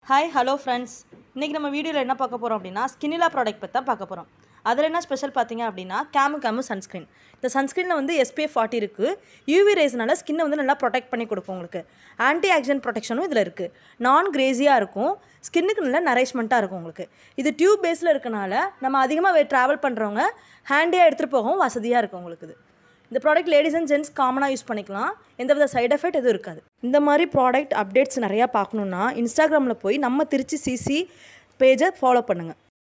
hi hello friends இன்றைக்கி நம்ம வீடியோவில் என்ன பார்க்க போகிறோம் அப்படின்னா ஸ்கின்னிலா ப்ராடக்ட் பற்றி தான் பார்க்க போகிறோம் அதில் என்ன ஸ்பெஷல் பார்த்தீங்க அப்படின்னா கேமு கேமு சன்ஸ்க்ரீன் இந்த சன்ஸ்க்ரீனில் வந்து SPF ஃபார்ட்டி இருக்குது யூவி ரேஸ்னால ஸ்கின்னை வந்து நல்லா ப்ரொடெக்ட் பண்ணி கொடுக்கும் உங்களுக்கு ஆன்டி ஆக்சிடென்ட் ப்ரொடெக்ஷனும் இதில் இருக்குது நான் கிரேஸியாக இருக்கும் ஸ்கின்னுக்கு நல்ல நரிஷ்மெண்ட்டாக இருக்கும் உங்களுக்கு இது டியூப் பேஸில் இருக்கனால நம்ம அதிகமாக ட்ராவல் பண்ணுறவங்க ஹேண்டியாக எடுத்துகிட்டு போகவும் வசதியாக இருக்கும் உங்களுக்கு இது இந்த ப்ராடக்ட் லேடிஸ் அண்ட் ஜென்ட்ஸ் காமனாக யூஸ் பண்ணிக்கலாம் எந்தவித சைடு எஃபெக்ட் எதுவும் இருக்காது இந்த மாதிரி ப்ராடக்ட் அப்டேட்ஸ் நிறையா பார்க்கணுன்னா இன்ஸ்டாகிராமில் போய் நம்ம திருச்சி சிசி பேஜை ஃபாலோ பண்ணுங்கள்